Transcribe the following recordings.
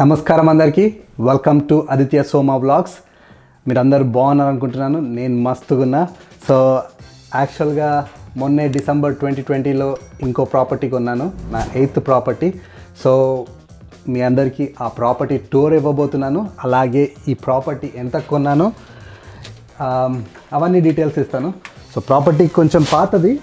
నమస్కారం అందరికీ welcome to Aditya Soma vlogs మీరందరూ బాగున్నారు అనుకుంటున్నాను నేను మస్తుగున్నా సో యాక్చువల్గా మొన్నే డిసెంబర్ ట్వంటీ ట్వంటీలో ఇంకో ప్రాపర్టీ కొన్నాను నా ఎయిత్ ప్రాపర్టీ సో మీ అందరికీ ఆ ప్రాపర్టీ టూర్ ఇవ్వబోతున్నాను అలాగే ఈ ప్రాపర్టీ ఎంత కొన్నానో ఆమ్, అవన్నీ డీటెయిల్స్ ఇస్తాను సో ప్రాపర్టీ కొంచెం పాతది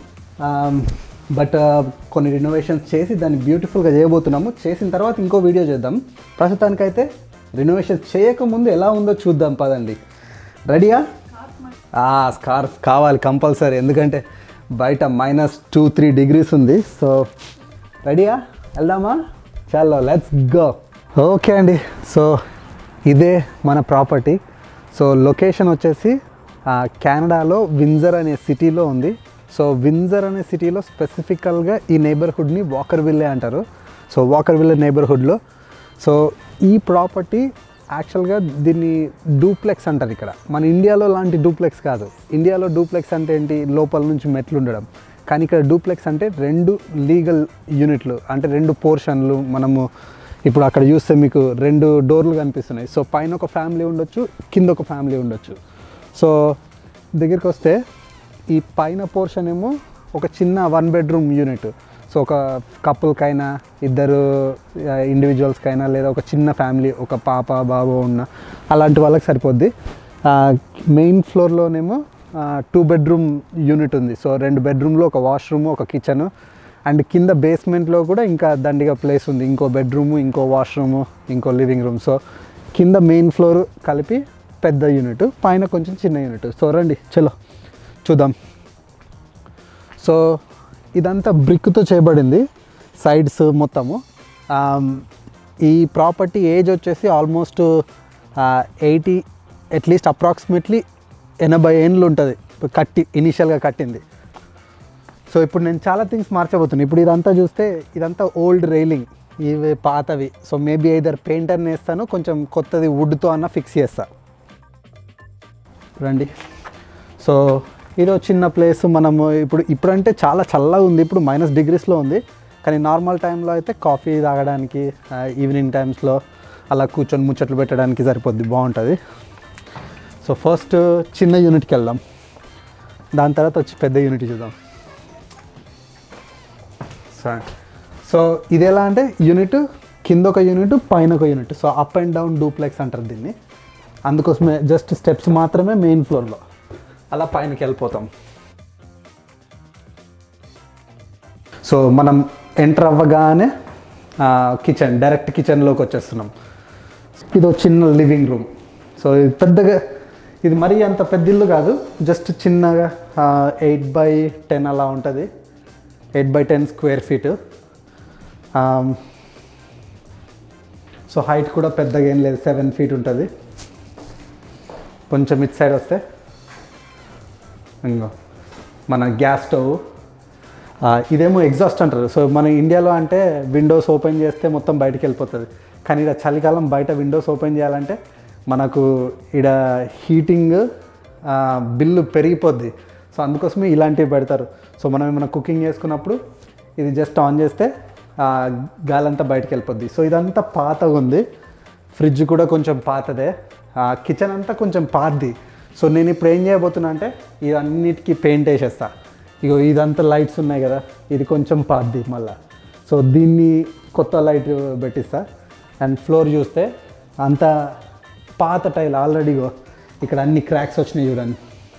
బట్ కొన్ని రినోవేషన్స్ చేసి దాన్ని బ్యూటిఫుల్గా చేయబోతున్నాము చేసిన తర్వాత ఇంకో వీడియో చేద్దాం ప్రస్తుతానికైతే రినోవేషన్ చేయకముందు ఎలా ఉందో చూద్దాం పదండి రెడీయా స్కార్ఫ్ కావాలి కంపల్సరీ ఎందుకంటే బయట మైనస్ టూ త్రీ డిగ్రీస్ ఉంది సో రెడీయా వెళ్దామా చలో లెట్స్ గో ఓకే అండి సో ఇదే మన ప్రాపర్టీ సో లొకేషన్ వచ్చేసి ఆ, కెనడాలో వింజర్ అనే సిటీలో ఉంది సో వింజర్ అనే సిటీలో స్పెసిఫికల్గా ఈ నైబర్హుడ్ని వాకర్ విల్లే అంటారు సో వాకర్ విల్లే నైబర్హుడ్లో సో ఈ ప్రాపర్టీ యాక్చువల్గా దీన్ని డూప్లెక్స్ అంటారు ఇక్కడ మన ఇండియాలో లాంటి డూప్లెక్స్ కాదు ఇండియాలో డూప్లెక్స్ అంటే ఏంటి లోపల నుంచి మెట్లు ఉండడం కానీ ఇక్కడ డూప్లెక్స్ అంటే రెండు లీగల్ యూనిట్లు అంటే రెండు పోర్షన్లు మనము ఇప్పుడు అక్కడ చూస్తే మీకు రెండు డోర్లు కనిపిస్తున్నాయి సో పైన ఒక ఫ్యామిలీ ఉండొచ్చు కింద ఒక ఫ్యామిలీ ఉండొచ్చు సో దగ్గరికి వస్తే ఈ పైన పోర్షన్ ఏమో ఒక చిన్న వన్ బెడ్రూమ్ యూనిట్ సో ఒక కపుల్కైనా ఇద్దరు ఇండివిజువల్స్కైనా లేదా ఒక చిన్న ఫ్యామిలీ ఒక పాప బాబు ఉన్న అలాంటి వాళ్ళకి సరిపోద్ది మెయిన్ ఫ్లోర్లోనేమో టూ బెడ్రూమ్ యూనిట్ ఉంది సో రెండు బెడ్రూమ్లో ఒక వాష్రూమ్ ఒక కిచెన్ అండ్ కింద బేస్మెంట్లో కూడా ఇంకా దండిగా ప్లేస్ ఉంది ఇంకో బెడ్రూము ఇంకో వాష్రూము ఇంకో లివింగ్ రూమ్ సో కింద మెయిన్ ఫ్లోర్ కలిపి పెద్ద యూనిట్ పైన కొంచెం చిన్న యూనిట్ సో రండి చలో చూద్దాం సో ఇదంతా బ్రిక్తో చేయబడింది సైడ్స్ మొత్తము ఆమ్, ఈ ప్రాపర్టీ ఏజ్ వచ్చేసి ఆల్మోస్ట్ ఎయిటీ అట్లీస్ట్ అప్రాక్సిమేట్లీ ఎనభై ఏండ్లు ఉంటుంది కట్టి ఇనీషియల్గా కట్టింది సో ఇప్పుడు నేను చాలా థింగ్స్ మార్చబోతున్నాను ఇప్పుడు ఇదంతా చూస్తే ఇదంతా ఓల్డ్ రైలింగ్ ఇవి పాతవి సో మేబీ ఐదర్ పెయింటర్ని వేస్తాను కొంచెం కొత్తది వుడ్తో అన్న ఫిక్స్ చేస్తా రండి సో ఇది ఒక చిన్న ప్లేస్ మనము ఇప్పుడు ఇప్పుడంటే చాలా చల్లగా ఉంది ఇప్పుడు మైనస్ డిగ్రీస్లో ఉంది కానీ నార్మల్ టైంలో అయితే కాఫీ తాగడానికి ఈవినింగ్ టైమ్స్లో అలా కూర్చొని ముచ్చట్లు పెట్టడానికి సరిపోద్ది బాగుంటుంది సో ఫస్ట్ చిన్న యూనిట్కి వెళ్దాం దాని తర్వాత వచ్చి పెద్ద యూనిట్ చూద్దాం సరే సో ఇది ఎలా అంటే యూనిట్ కింద ఒక యూనిట్ పైన ఒక unit so up and down duplex అంటారు దీన్ని అందుకోసమే జస్ట్ స్టెప్స్ మాత్రమే మెయిన్ ఫ్లోర్లో అలా పైనకి వెళ్ళిపోతాం సో మనం ఎంటర్ అవ్వగానే కిచెన్ డైరెక్ట్ కిచెన్లోకి వచ్చేస్తున్నాం ఇది ఒక చిన్న లివింగ్ రూమ్ సో ఇది పెద్దగా ఇది మరీ అంత పెద్ద ఇల్లు కాదు జస్ట్ చిన్నగా ఎయిట్ బై టెన్ అలా ఉంటుంది eight by ten square feet so height కూడా పెద్దగా ఏం లేదు సెవెన్ ఫీట్ ఉంటుంది కొంచెం ఇటు సైడ్ వస్తే ఇంకో మన గ్యాస్ స్టవ్ ఆ, ఇదేమో ఎగ్జాస్ట్ అంటారు సో మన ఇండియాలో అంటే విండోస్ ఓపెన్ చేస్తే మొత్తం బయటికి వెళ్ళిపోతుంది కానీ ఇక్కడ చలికాలం బయట విండోస్ ఓపెన్ చేయాలంటే మనకు ఇక్కడ హీటింగ్ బిల్లు పెరిగిపోద్ది సో అందుకోసమే ఇలాంటివి పెడతారు సో మనం ఏమైనా కుకింగ్ చేసుకున్నప్పుడు ఇది జస్ట్ ఆన్ చేస్తే ఆ, గాలంతా బయటికి వెళ్ళిపోద్ది సో ఇదంతా పాతగా ఉంది ఫ్రిడ్జ్ కూడా కొంచెం పాతదే కిచెన్ అంతా కొంచెం పాతది సో నేను ఇప్పుడు ఏం చేయబోతున్నా అంటే ఇవన్నిటికీ పెయింట్ వేసేస్తా ఇగో ఇదంతా లైట్స్ ఉన్నాయి కదా ఇది కొంచెం పాతది మళ్ళా సో దీన్ని కొత్త లైట్ పెట్టిస్తా అండ్ ఫ్లోర్ చూస్తే అంత పాత టైల్ ఆల్రెడీగో ఇక్కడ అన్ని క్రాక్స్ వచ్చినాయి చూడండి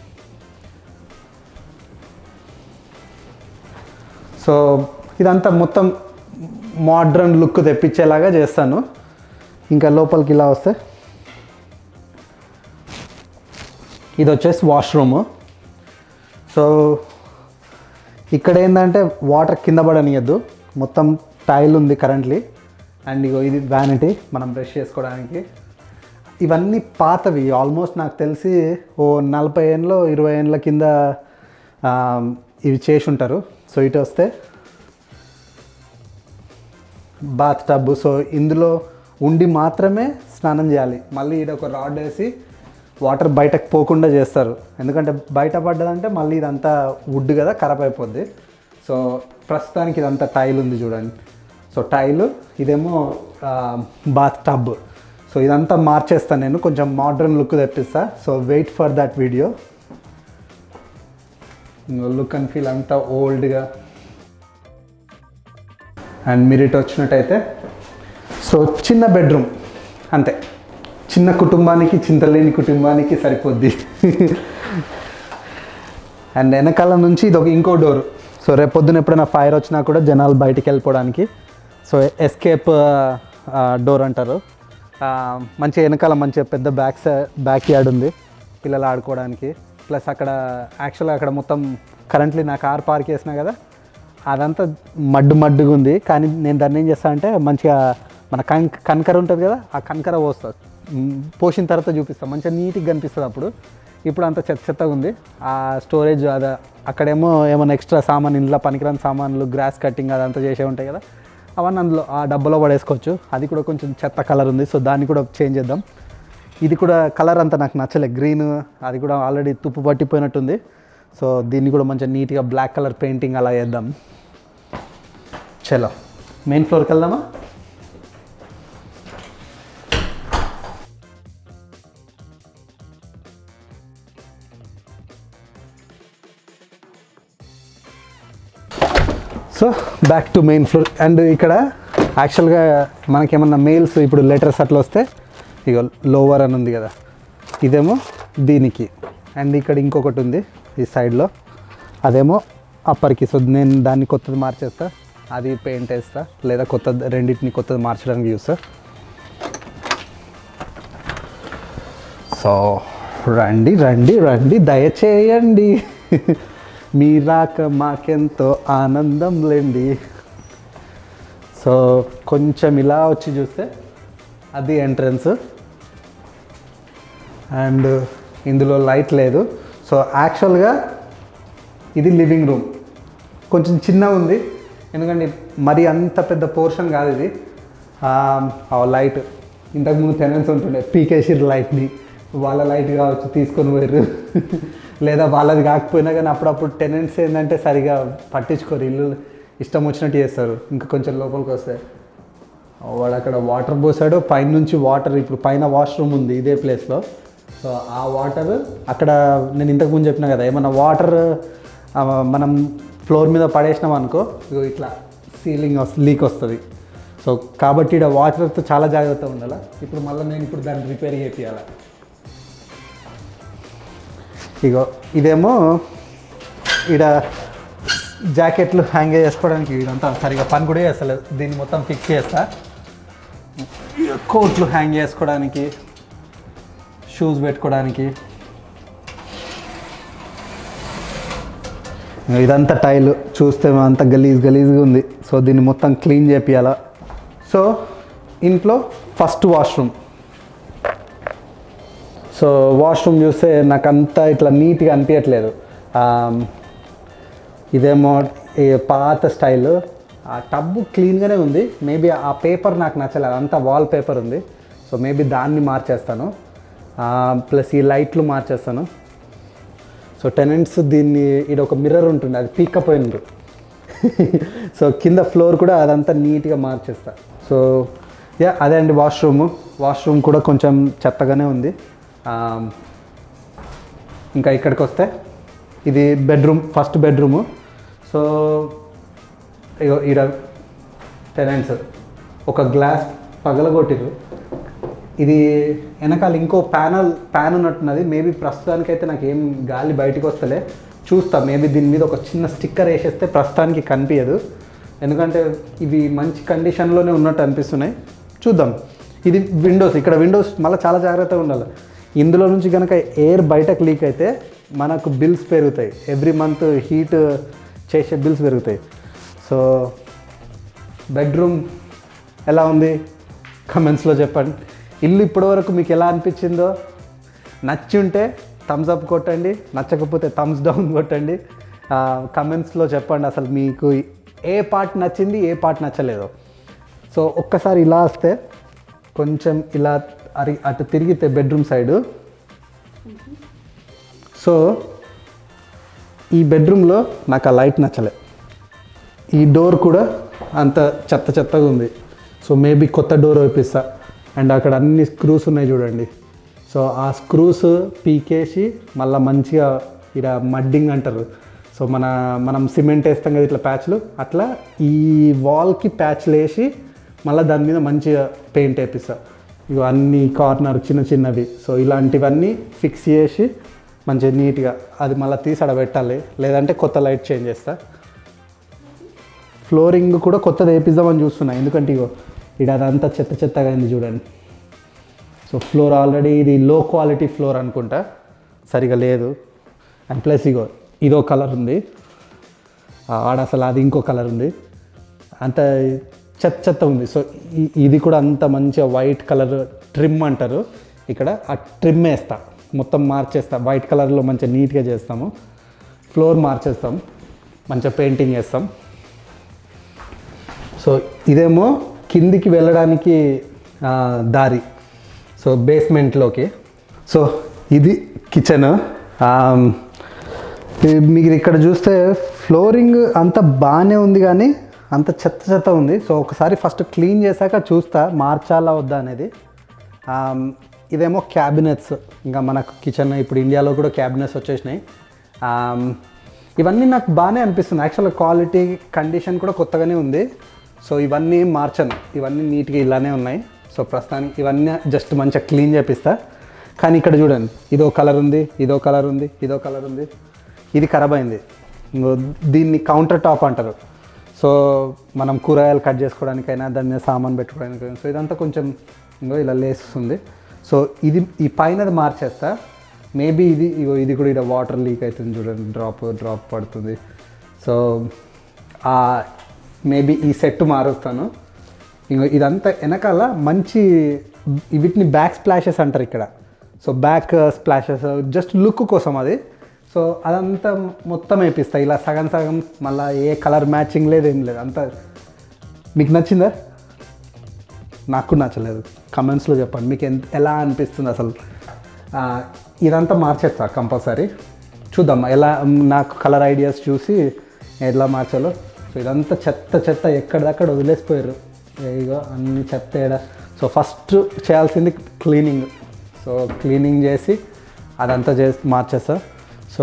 సో ఇదంతా మొత్తం మోడ్రన్ లుక్ తెప్పించేలాగా చేస్తాను ఇంకా లోపలికి ఇలా వస్తే ఇది వచ్చేసి వాష్రూము సో ఇక్కడ ఏంటంటే వాటర్ కింద పడనియద్దు మొత్తం టైల్ ఉంది కరెంట్లీ అండ్ ఇగో ఇది వ్యానిటీ మనం బ్రష్ చేసుకోవడానికి ఇవన్నీ పాతవి ఆల్మోస్ట్ నాకు తెలిసి ఓ నలభై ఏళ్ళలో ఇరవై ఏళ్ళ కింద ఆ, ఇవి చేసి ఉంటారు సో ఇటు వస్తే బాత్ టబ్ సో ఇందులో ఉండి మాత్రమే స్నానం చేయాలి మళ్ళీ ఇది ఒక రాడ్ వేసి వాటర్ బయటకు పోకుండా చేస్తారు ఎందుకంటే బయట పడ్డదంటే మళ్ళీ ఇదంతా వుడ్ కదా ఖరాబ్ అయిపోద్ది సో ప్రస్తుతానికి ఇదంతా టైల్ ఉంది చూడండి సో టైలు ఇదేమో బాత్ టబ్ సో ఇదంతా మార్చేస్తాను నేను కొంచెం మోడ్రన్ లుక్ తెప్పిస్తా so wait for that video look and feel అంతా ఓల్డ్గా అండ్ మీరు ఇటు వచ్చినట్టయితే సో చిన్న బెడ్రూమ్ అంతే చిన్న కుటుంబానికి చింతలేని కుటుంబానికి సరిపోద్ది అండ్ వెనకాల నుంచి ఇది ఒక ఇంకో డోర్ సో రేపు పొద్దున ఎప్పుడైనా ఫైర్ వచ్చినా కూడా జనాలు బయటికి వెళ్ళిపోవడానికి సో ఎస్కేప్ డోర్ అంటారు ఆ, మంచి వెనకాల మంచి పెద్ద బ్యాక్ బ్యాక్ యార్డ్ ఉంది పిల్లలు ఆడుకోవడానికి ప్లస్ అక్కడ యాక్చువల్గా అక్కడ మొత్తం కరెంట్లీ నా కార్ పార్క్ చేసినా కదా అదంతా మడ్డు మడ్డుగా ఉంది కానీ నేను దాన్ని ఏం చేస్తా అంటే మంచిగా మన కం కనకర ఉంటుంది కదా ఆ కనకర పోస్తా మ్, పోసిన తర్వాత చూపిస్తాను మంచిగా నీట్గా కనిపిస్తుంది అప్పుడు ఇప్పుడు అంత చెత్త చెత్తగా ఉంది ఆ స్టోరేజ్ అదే అక్కడేమో ఏమైనా ఎక్స్ట్రా సామాన్ ఇంట్లో పనికిరాని సామాన్లు గ్రాస్ కటింగ్ అదంతా చేసే ఉంటాయి కదా అవన్నీ అందులో ఆ డబ్బాలో పడేసుకోవచ్చు అది కూడా కొంచెం చెత్త కలర్ ఉంది సో దాన్ని కూడా చేంజ్ చేద్దాం ఇది కూడా కలర్ అంతా నాకు నచ్చలే గ్రీన్ అది కూడా ఆల్రెడీ తుప్పు పట్టిపోయినట్టుంది సో దీన్ని కూడా మంచిగా నీట్గా బ్లాక్ కలర్ పెయింటింగ్ అలా వేద్దాం చలో మెయిన్ ఫ్లోర్కి వెళ్దామా so back to main floor and ఇక్కడ యాక్చువల్గా మనకేమన్నా మెయిల్స్ ఇప్పుడు లెటర్స్ అట్లా వస్తే ఇక లోవర్ అని ఉంది కదా ఇదేమో దీనికి అండ్ ఇక్కడ ఇంకొకటి ఉంది ఈ సైడ్లో అదేమో అప్పర్కి సో నేను దాన్ని కొత్తది మార్చేస్తా అది పెయింట్ వేస్తా లేదా కొత్త రెండింటిని కొత్తది మార్చడానికి చూస్తా సో రండి రండి రండి దయచేయండి మీ రాక మాకెంతో ఆనందం లేండి సో కొంచెం ఇలా వచ్చి చూస్తే అది ఎంట్రన్స్ అండ్ ఇందులో లైట్ లేదు సో యాక్చువల్గా ఇది లివింగ్ రూమ్ కొంచెం చిన్న ఉంది ఎందుకంటే మరి అంత పెద్ద పోర్షన్ కాదు ఇది ఆ లైట్ ఇంతకుముందు టెనెన్స్ ఉంటుండే పీకేసిర్ లైట్ని వాళ్ళ లైట్ కావచ్చు తీసుకొని పోయారు లేదా వాళ్ళది కాకపోయినా కానీ అప్పుడప్పుడు టెనెంట్స్ ఏంటంటే సరిగా పట్టించుకోరు ఇల్లు ఇష్టం వచ్చినట్టు చేస్తారు ఇంకా కొంచెం లోపలికి వస్తే వాడు అక్కడ వాటర్ పోసాడు పైన నుంచి వాటర్ ఇప్పుడు పైన వాష్రూమ్ ఉంది ఇదే ప్లేస్లో సో ఆ వాటర్ అక్కడ నేను ఇంతకు ముందు చెప్పిన కదా ఏమన్నా వాటర్ మనం ఫ్లోర్ మీద పడేసినాం అనుకో ఇగో ఇట్లా సీలింగ్ లీక్ వస్తుంది సో కాబట్టి ఇక్కడ వాటర్తో చాలా జాగ్రత్తగా ఉండాలి ఇప్పుడు మళ్ళీ నేను ఇప్పుడు దాన్ని రిపేర్ చేయాలి ఇగో ఇదేమో ఈడ జాకెట్లు హ్యాంగ్ చేసుకోవడానికి ఇదంతా సరిగా పని కూడా చేస్తలేదు దీన్ని మొత్తం ఫిక్స్ చేస్తా కోట్లు హ్యాంగ్ చేసుకోవడానికి షూస్ పెట్టుకోవడానికి ఇదంతా టైల్ చూస్తే అంత గలీజ్ గలీజ్గా ఉంది సో దీన్ని మొత్తం క్లీన్ చేపియాలా సో ఇంట్లో ఫస్ట్ వాష్రూమ్ సో వాష్రూమ్ చూస్తే నాకు అంతా ఇట్లా నీట్గా అనిపించట్లేదు ఆ, ఇదేమో ఈ పాత స్టైల్ ఆ టబ్ క్లీన్గానే ఉంది మేబీ ఆ పేపర్ నాకు నచ్చలేదు అంతా వాల్ పేపర్ ఉంది సో మేబీ దాన్ని మార్చేస్తాను ప్లస్ ఈ లైట్లు మార్చేస్తాను సో టెనెంట్స్ దీన్ని ఇది ఒక మిర్రర్ ఉంటుంది అది పీక్కపోయింది సో కింద ఫ్లోర్ కూడా అదంతా నీట్గా మార్చేస్తా సో యా అదే అండి వాష్రూమ్ వాష్రూమ్ కూడా కొంచెం చెత్తగానే ఉంది ఆ, ఇంకా ఇక్కడికి వస్తే ఇది బెడ్రూమ్ ఫస్ట్ బెడ్రూము సో ఇగో ఈడ టెనెంట్స్ ఒక గ్లాస్ పగలగొట్టిరు ఇది వెనకాల ఇంకో ప్యానల్ ప్యాన్ ఉన్నట్టున్నది మేబీ ప్రస్తుతానికైతే నాకు ఏం గాలి బయటకు వస్తలే చూస్తా మేబీ దీని మీద ఒక చిన్న స్టిక్కర్ వేసేస్తే ప్రస్తుతానికి కనిపించదు ఎందుకంటే ఇవి మంచి కండిషన్లోనే ఉన్నట్టు అనిపిస్తున్నాయి చూద్దాం ఇది విండోస్ ఇక్కడ విండోస్ మళ్ళీ చాలా జాగ్రత్తగా ఉండాలి ఇందులో నుంచి కనుక ఎయిర్ బయటకు లీక్ అయితే మనకు బిల్స్ పెరుగుతాయి ఎవ్రీ మంత్ హీట్ చేసే బిల్స్ పెరుగుతాయి సో బెడ్రూమ్ ఎలా ఉంది కమెంట్స్లో చెప్పండి ఇల్లు ఇప్పటివరకు మీకు ఎలా అనిపించిందో నచ్చి ఉంటే థమ్స్ అప్ కొట్టండి నచ్చకపోతే థమ్స్ డౌన్ కొట్టండి కమెంట్స్లో చెప్పండి అసలు మీకు ఏ పార్ట్ నచ్చింది ఏ పార్ట్ నచ్చలేదో సో ఒక్కసారి ఇలా వస్తే కొంచెం ఇలా అరి అటు తిరిగితే బెడ్రూమ్ సైడు సో ఈ బెడ్రూమ్లో నాకు ఆ లైట్ నచ్చలే ఈ డోర్ కూడా అంత చెత్త చెత్తగా ఉంది సో మేబీ కొత్త డోర్ వేపిస్తా అండ్ అక్కడ అన్ని స్క్రూస్ ఉన్నాయి చూడండి సో ఆ స్క్రూస్ పీకేసి మళ్ళీ మంచిగా ఇక్కడ మడ్డింగ్ అంటారు సో మన మనం సిమెంట్ వేస్తాం కదా ఇట్లా ప్యాచ్లు అట్లా ఈ వాల్కి ప్యాచ్లు వేసి మళ్ళీ దాని మీద మంచిగా పెయింట్ వేపిస్తా ఇవి అన్ని కార్నర్ చిన్న చిన్నవి సో ఇలాంటివన్నీ ఫిక్స్ చేసి మంచిగా నీట్గా అది మళ్ళీ తీసి ఆడ పెట్టాలి లేదంటే కొత్త లైట్ చేంజ్ చేస్తా ఫ్లోరింగ్ కూడా కొత్తది వేపిద్దామని చూస్తున్నా ఎందుకంటే ఇగో ఇక్కడ అదంతా చెత్త చెత్తగా అయింది చూడండి సో ఫ్లోర్ ఆల్రెడీ ఇది లో క్వాలిటీ ఫ్లోర్ అనుకుంటా సరిగా లేదు అండ్ ప్లస్ ఇగో ఇదో కలర్ ఉంది ఆ ఆడ అసలు అది ఇంకో కలర్ ఉంది అంత చెత్త చెత్త ఉంది సో ఈ- ఇది కూడా అంత మంచిగా వైట్ కలర్ ట్రిమ్ అంటారు ఇక్కడ ఆ ట్రిమ్ వేస్తా మొత్తం మార్చేస్తా వైట్ కలర్లో మంచిగా నీట్గా చేస్తాము ఫ్లోర్ మార్చేస్తాం మంచిగా పెయింటింగ్ వేస్తాం సో ఇదేమో కిందికి వెళ్ళడానికి ఆ, దారి సో బేస్మెంట్లోకి సో ఇది కిచెన్ మీరు ఇక్కడ చూస్తే ఫ్లోరింగ్ అంత బాగానే ఉంది కానీ అంత చెత్త చెత్త ఉంది సో ఒకసారి ఫస్ట్ క్లీన్ చేశాక చూస్తా మార్చాలా వద్దా అనేది ఆమ్, ఇదేమో క్యాబినెట్స్ ఇంకా మనకు కిచెన్ ఇప్పుడు ఇండియాలో కూడా క్యాబినెట్స్ వచ్చేసినాయి ఆమ్, ఇవన్నీ నాకు బాగానే అనిపిస్తుంది యాక్చువల్గా క్వాలిటీ కండిషన్ కూడా కొత్తగానే ఉంది సో ఇవన్నీ మార్చను ఇవన్నీ నీట్గా ఇలానే ఉన్నాయి సో ప్రస్తుతానికి ఇవన్నీ జస్ట్ మంచిగా క్లీన్ చేపిస్తా కానీ ఇక్కడ చూడండి ఇదో కలర్ ఉంది ఇదో కలర్ ఉంది ఇదో కలర్ ఉంది ఇది ఖరాబ్ అయింది ఇంకో దీన్ని కౌంటర్ టాప్ అంటారు సో మనం కూరగాయలు కట్ చేసుకోవడానికైనా దాని మీద సామాన్ పెట్టుకోవడానికైనా సో ఇదంతా కొంచెం ఇంకో ఇలా లేస్తుంది సో ఇది ఈ పైనది మార్చేస్తా మేబీ ఇది ఇగో ఇది కూడా ఇక్కడ వాటర్ లీక్ అవుతుంది చూడండి డ్రాప్ డ్రాప్ పడుతుంది సో మేబీ ఈ సెట్ మారుస్తాను ఇంకో ఇదంతా వెనకాల మంచి వీటిని బ్యాక్ స్ప్లాషెస్ అంటారు ఇక్కడ so backsplashes just look కోసం అది సో అదంతా మొత్తం వేపిస్తా ఇలా సగం సగం మళ్ళీ ఏ కలర్ మ్యాచింగ్ లేదు ఏం లేదు అంతా మీకు నచ్చిందా నాకు నచ్చలేదు కమెంట్స్లో చెప్పండి మీకు ఎంత ఎలా అనిపిస్తుంది అసలు ఆ, ఇదంతా మార్చేస్తా కంపల్సరీ చూద్దాం ఎలా నాకు కలర్ ఐడియాస్ చూసి ఎలా మార్చాలో సో ఇదంతా చెత్త చెత్త ఎక్కడిదక్కడ వదిలేసిపోయారు ఇగో అన్ని చెత్త ఏడ సో ఫస్ట్ చేయాల్సింది క్లీనింగ్ సో క్లీనింగ్ చేసి అదంతా చేసి మార్చేస్తా సో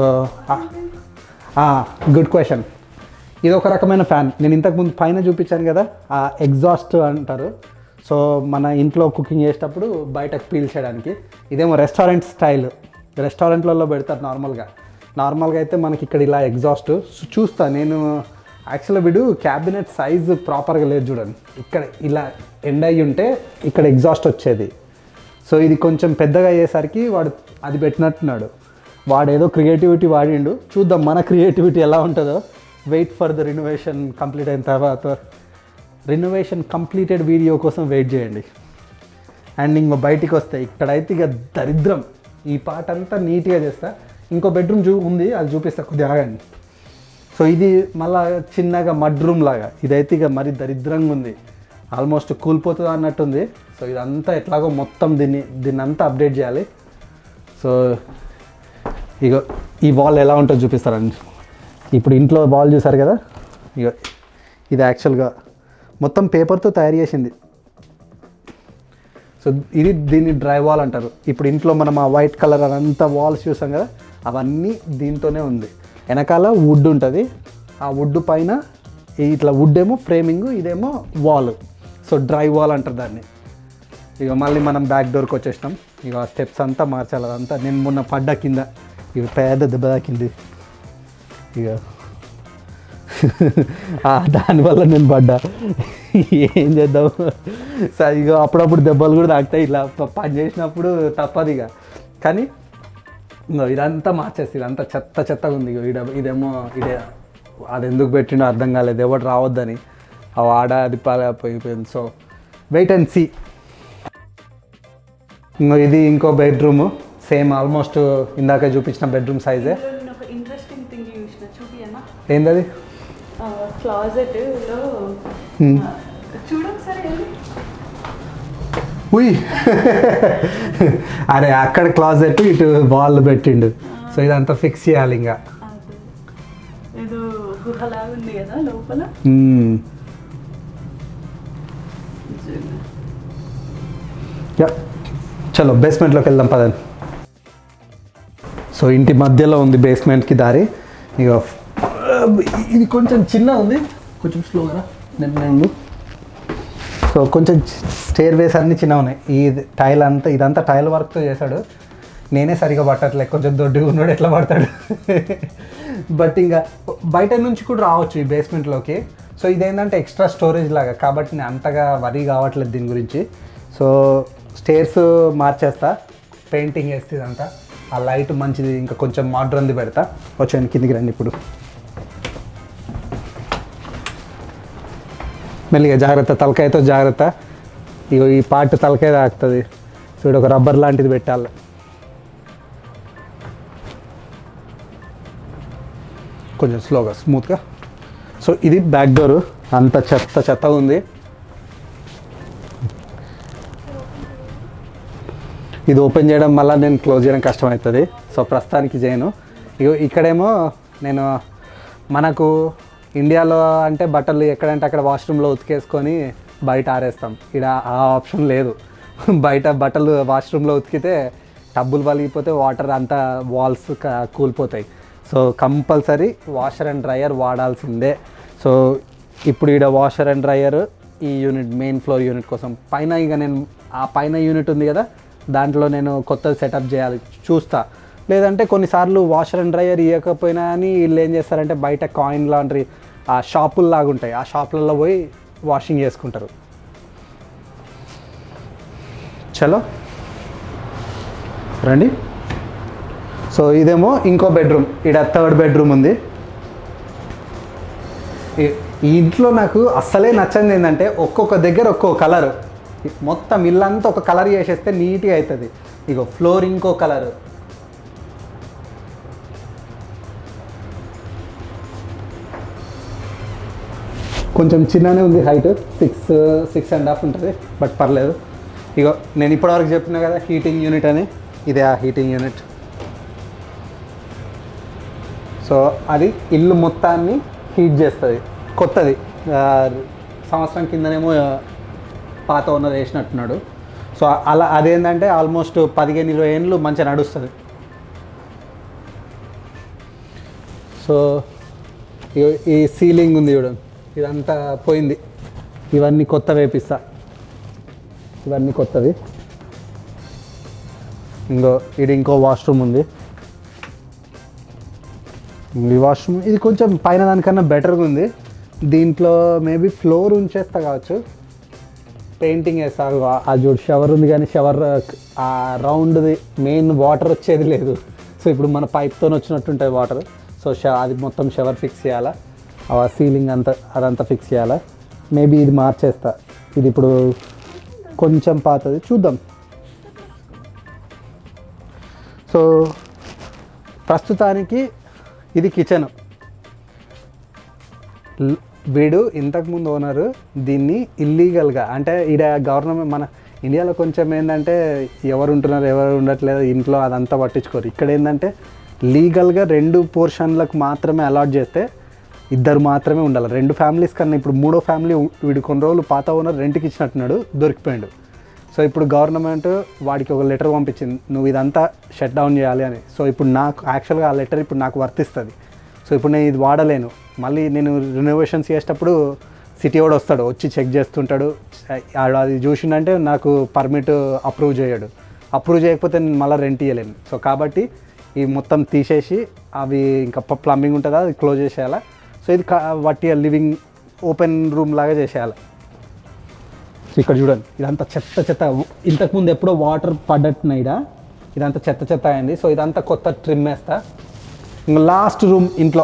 గుడ్ క్వశ్చన్ ఇది ఒక రకమైన ఫ్యాన్ నేను ఇంతకుముందు పైన చూపించాను కదా ఆ ఎగ్జాస్ట్ అంటారు సో మన ఇంట్లో కుకింగ్ చేసేటప్పుడు బయటకు పీల్చేయడానికి ఇదేమో రెస్టారెంట్ స్టైల్ రెస్టారెంట్లలో పెడతారు నార్మల్గా నార్మల్గా అయితే మనకి ఇక్కడ ఇలా ఎగ్జాస్ట్ చూస్తా నేను యాక్చువల్గా వీడు క్యాబినెట్ సైజ్ ప్రాపర్గా లేదు చూడండి ఇక్కడ ఇలా ఎండ్ అయ్యి ఉంటే ఇక్కడ ఎగ్జాస్ట్ వచ్చేది సో ఇది కొంచెం పెద్దగా అయ్యేసరికి వాడు అది పెట్టినట్టున్నాడు వాడు ఏదో క్రియేటివిటీ వాడిండు చూద్దాం మన క్రియేటివిటీ ఎలా ఉంటుందో wait for the renovation complete అయిన తర్వాత రినోవేషన్ కంప్లీటెడ్ వీడియో కోసం వెయిట్ చేయండి అండ్ ఇంకో బయటికి వస్తే ఇక్కడైతే ఇక దరిద్రం ఈ పార్ట్ అంతా నీట్గా చేస్తా ఇంకో బెడ్రూమ్ చూ ఉంది అది చూపిస్తా కొద్దిగా ఆగండి సో ఇది మళ్ళా చిన్నగా మడ్ రూమ్ లాగా ఇదైతే ఇక మరి దరిద్రంగా ఉంది ఆల్మోస్ట్ కూలిపోతుంది అన్నట్టుంది సో ఇదంతా ఎట్లాగో మొత్తం దీన్ని దీన్ని అంతా అప్డేట్ చేయాలి సో ఇక ఈ వాల్ ఎలా ఉంటుందో చూపిస్తారండి ఇప్పుడు ఇంట్లో వాల్ చూసారు కదా ఇక ఇది యాక్చువల్గా మొత్తం పేపర్తో తయారు చేసింది సో ఇది దీన్ని డ్రై వాల్ అంటారు ఇప్పుడు ఇంట్లో మనం ఆ వైట్ కలర్ అదంతా వాల్స్ చూసాం కదా అవన్నీ దీంతోనే ఉంది వెనకాల వుడ్ ఉంటుంది ఆ వుడ్ పైన ఈ ఇట్లా వుడ్ ఏమో ఫ్రేమింగ్ ఇదేమో వాల్ సో డ్రై వాల్ అంటారు దాన్ని ఇక మళ్ళీ మనం బ్యాక్ డోర్కి వచ్చేసినాం ఇక ఆ స్టెప్స్ అంతా మార్చాలి అదంతా నేను మొన్న పడ్డా కింద ఇక పెద్ద దెబ్బ తాకింది ఇక ఆ, దానివల్ల నేను పడ్డా ఏం చేద్దాం సరే ఇక అప్పుడప్పుడు దెబ్బలు కూడా తాకుతాయి ఇలా ప- పని చేసినప్పుడు తప్పదు ఇక కానీ ఇంకో ఇదంతా మార్చేసి ఇదంతా చెత్త చెత్తగా ఉంది ఇగో ఇడ ఇదేమో ఇదే అది ఎందుకు పెట్టిండో అర్థం కాలేదు ఎవరు రావద్దని ఆ వాడ అది పోయిపోయింది సో వెయిట్ అండ్ సీ ఇంకో ఇది ఇంకో బెడ్రూమ్ సేమ్ ఆల్మోస్ట్ ఇందాక చూపించిన బెడ్రూమ్ సైజే ఇందులో నేను ఒక ఇంట్రెస్టింగ్ థింగ్ చూసిన చూపియనా ఏందది క్లాజెట్ లో చూడొకసారి వెళ్ళి ఉయ్ అరే అక్కడ క్లాజెట్ ఇటు వాల్ పెట్టిండు సో ఇదంతా ఫిక్స్ చేయాలి ఇంకా అది ఏదో గుహలాగా ఉంది కదా లోపల మ్మ్. యా చలో బేస్మెంట్లోకి వెళ్దాం పదండి సో ఇంటి మధ్యలో ఉంది బేస్మెంట్కి దారి ఇక ఇది కొంచెం చిన్న ఉంది కొంచెం స్లోగా నేను నేను సో కొంచెం స్టేర్ వేస్ అన్నీ చిన్న ఉన్నాయి ఈ టైల్ అంతా ఇదంతా టైల్ వర్క్తో చేశాడు నేనే సరిగా పట్టట్లే కొంచెం దొడ్డిగా ఉన్నాడు ఎట్లా పడతాడు బట్ ఇంకా బయట నుంచి కూడా రావచ్చు ఈ బేస్మెంట్లోకి సో ఇదేంటంటే ఎక్స్ట్రా స్టోరేజ్ లాగా కాబట్టి నేను అంతగా వరీ కావట్లేదు దీని గురించి సో స్టేర్స్ మార్చేస్తా పెయింటింగ్ వేస్తే ఇదంతా ఆ లైట్ మంచిది ఇంకా కొంచెం మోడ్రన్ది పెడతా వచ్చాను కిందికి రండి ఇప్పుడు మెల్లిగా జాగ్రత్త తలకాయతో జాగ్రత్త ఇగో ఈ పార్ట్ తలకాయ తాకుతుంది చూడు ఒక రబ్బర్ లాంటిది పెట్టాలి కొంచెం స్లోగా స్మూత్గా సో ఇది బ్యాక్ డోర్ అంత చెత్త చెత్త ఉంది ఇది ఓపెన్ చేయడం వల్ల నేను క్లోజ్ చేయడం కష్టమవుతుంది సో ప్రస్తుతానికి చేయను ఇగో ఇక్కడేమో నేను మనకు ఇండియాలో అంటే బట్టలు ఎక్కడంటే అక్కడ వాష్రూమ్లో ఉతికేసుకొని బయట ఆరేస్తాం ఇక్కడ ఆ ఆప్షన్ లేదు బయట బట్టలు వాష్రూమ్లో ఉతికితే టబ్బులు పలిగిపోతే వాటర్ అంతా వాల్స్ కూలిపోతాయి so compulsory washer and dryer వాడాల్సిందే సో ఇప్పుడు ఈడ వాషర్ అండ్ డ్రయర్ ఈ యూనిట్ మెయిన్ ఫ్లోర్ యూనిట్ కోసం పైన ఇక నేను ఆ పైన యూనిట్ ఉంది కదా దాంట్లో నేను కొత్తది సెటప్ చేయాలి చూస్తా లేదంటే కొన్నిసార్లు వాషర్ అండ్ డ్రయర్ ఇవ్వకపోయినా అని వీళ్ళు ఏం చేస్తారంటే బయట కాయిన్ లాండ్రీ ఆ షాపులు లాగా ఉంటాయి ఆ షాపులలో పోయి వాషింగ్ చేసుకుంటారు చలో రండి సో ఇదేమో ఇంకో బెడ్రూమ్ ఇక్కడ థర్డ్ బెడ్రూమ్ ఉంది ఈ- ఈ ఇంట్లో నాకు అస్సలే నచ్చంది ఏంటంటే ఒక్కొక్క దగ్గర ఒక్కొక్క కలర్ మొత్తం ఇల్లంతా ఒక కలర్ చేసేస్తే నీట్గా అవుతుంది ఇగో ఫ్లోర్ ఇంకో కలర్ కొంచెం చిన్ననే ఉంది height six six and half ఉంటుంది బట్ పర్లేదు ఇగో నేను ఇప్పటివరకు చెప్పిన కదా హీటింగ్ యూనిట్ అని ఇదే ఆ హీటింగ్ యూనిట్ సో అది ఇల్లు మొత్తాన్ని హీట్ చేస్తుంది కొత్తది ఆ, సంవత్సరం కిందనేమో ఆ, పాత ఓనర్ వేసినట్టున్నాడు సో అలా అదేంటంటే ఆల్మోస్ట్ పదిహేను ఇరవై ఏళ్ళు మంచిగా నడుస్తుంది సో ఇగో ఈ సీలింగ్ ఉంది చూడండి ఇదంతా పోయింది ఇవన్నీ కొత్త వేపిస్తా ఇవన్నీ కొత్తవి ఇంకో ఇది ఇంకో వాష్రూమ్ ఉంది ఈ వాష్రూమ్ ఇది కొంచెం పైన దానికన్నా బెటర్గా ఉంది దీంట్లో మేబీ ఫ్లోర్ ఉంచేస్తా కావచ్చు పెయింటింగ్ వేస్తారు ఆ చూడు షవర్ ఉంది కానీ షవర్ ఆ రౌండ్ది మెయిన్ వాటర్ వచ్చేది లేదు సో ఇప్పుడు మన పైప్తో వచ్చినట్టుంటుంది వాటర్ సో ష అది మొత్తం షవర్ ఫిక్స్ చేయాలా ఆ సీలింగ్ అంతా అదంతా ఫిక్స్ చేయాలా మేబీ ఇది మార్చేస్తా ఇది ఇప్పుడు కొంచెం పాతది చూద్దాం సో ప్రస్తుతానికి ఇది కిచెన్ ల్- వీడు ఇంతకుముందు ఓనరు దీన్ని ఇల్లీగల్గా అంటే ఈడ గవర్నమెంట్ మన ఇండియాలో కొంచెం ఏంటంటే ఎవరు ఉంటున్నారు ఎవరు ఉండట్లేదు ఇంట్లో అదంతా పట్టించుకోరు ఇక్కడ ఏంటంటే లీగల్గా రెండు పోర్షన్లకు మాత్రమే అలాట్ చేస్తే ఇద్దరు మాత్రమే ఉండాలి రెండు ఫ్యామిలీస్ కన్నా ఇప్పుడు మూడో ఫ్యామిలీ వీడు కొన్ని రోజులు పాత ఓనర్ రెంట్కి ఇచ్చినట్టున్నాడు దొరికిపోయాడు సో ఇప్పుడు గవర్నమెంట్ వాడికి ఒక లెటర్ పంపించింది నువ్వు ఇదంతా షట్ డౌన్ చేయాలి అని సో ఇప్పుడు నాకు యాక్చువల్గా ఆ లెటర్ ఇప్పుడు నాకు వర్తిస్తుంది సో ఇప్పుడు నేను ఇది వాడలేను మళ్ళీ నేను రినోవేషన్స్ చేసేటప్పుడు సిటీ వాడు వస్తాడు వచ్చి చెక్ చేస్తుంటాడు ఆడు అది చూసిండంటే నాకు పర్మిట్ అప్రూవ్ చేయడు అప్రూవ్ చేయకపోతే నేను మళ్ళీ రెంట్ ఇవ్వలేను సో కాబట్టి ఈ మొత్తం తీసేసి అవి ఇంకా ప్లంబింగ్ ఉంటుందా అది క్లోజ్ చేసేయాలా సో ఇది కా- వట్టి లివింగ్ ఓపెన్ రూమ్ లాగా చేసేయాలి సో ఇక్కడ చూడండి ఇదంతా చెత్త చెత్త ఇంతకుముందు ఎప్పుడో వాటర్ పడ్డట్టున్నాయిడా ఇదంతా చెత్త చెత్త అయింది సో ఇదంతా కొత్త ట్రిమ్ వేస్తా ఇంకా లాస్ట్ రూమ్ ఇంట్లో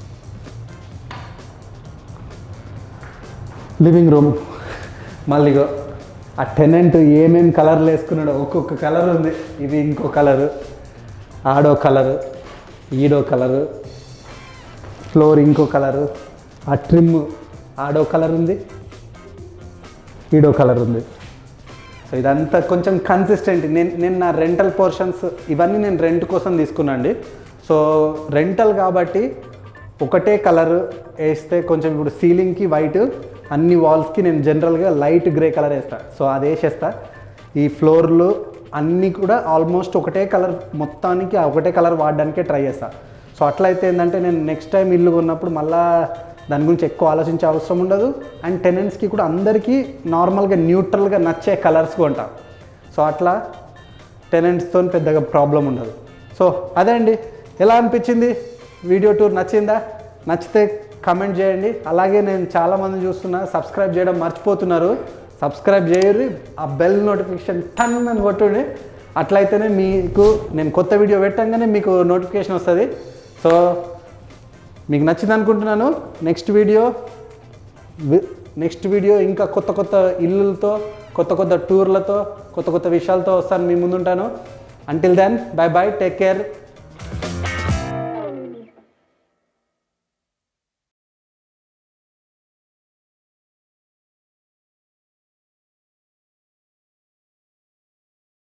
లివింగ్ రూమ్ మళ్ళీ ఇగో ఆ టెనెంట్ ఏమేమి కలర్లు వేసుకున్నాడో ఒక్కొక్క కలర్ ఉంది ఇది ఇంకో కలరు ఆడో కలరు ఈడో కలరు ఫ్లోర్ ఇంకో కలరు ఆ ట్రిమ్ ఆడో కలర్ ఉంది ఈడో కలర్ ఉంది సో ఇదంతా కొంచెం కన్సిస్టెంట్ నేను నేను నా రెంటల్ పోర్షన్స్ ఇవన్నీ నేను రెంట్ కోసం తీసుకున్నా అండి సో రెంటల్ కాబట్టి ఒకటే కలర్ వేస్తే కొంచెం ఇప్పుడు సీలింగ్కి వైట్ అన్ని వాల్స్కి నేను జనరల్గా లైట్ గ్రే కలర్ వేస్తా సో అది వేసేస్తా ఈ ఫ్లోర్లు అన్నీ కూడా ఆల్మోస్ట్ ఒకటే కలర్ మొత్తానికి ఒకటే కలర్ వాడడానికే ట్రై చేస్తా సో అట్లయితే ఏంటంటే నేను నెక్స్ట్ టైం ఇల్లు కొన్నప్పుడు మళ్ళా దాని గురించి ఎక్కువ ఆలోచించే అవసరం ఉండదు అండ్ టెనెంట్స్కి కూడా అందరికీ నార్మల్గా న్యూట్రల్గా నచ్చే కలర్స్ కొంటా సో అట్లా టెనెంట్స్తో పెద్దగా ప్రాబ్లం ఉండదు సో అదే అండి ఎలా అనిపించింది వీడియో టూర్ నచ్చిందా నచ్చితే కమెంట్ చేయండి అలాగే నేను చాలామంది చూస్తున్నా సబ్స్క్రైబ్ చేయడం మర్చిపోతున్నారు సబ్స్క్రైబ్ చేయరు ఆ బెల్ నోటిఫికేషన్ టన్ అని కొట్టుండి అట్లయితేనే మీకు నేను కొత్త వీడియో పెట్టంగానే మీకు నోటిఫికేషన్ వస్తుంది సో మీకు నచ్చింది అనుకుంటున్నాను నెక్స్ట్ వీడియో నెక్స్ట్ వీడియో ఇంకా కొత్త కొత్త ఇల్లులతో కొత్త కొత్త టూర్లతో కొత్త కొత్త విషయాలతో వస్తాను మీ ముందుంటాను until then bye bye take care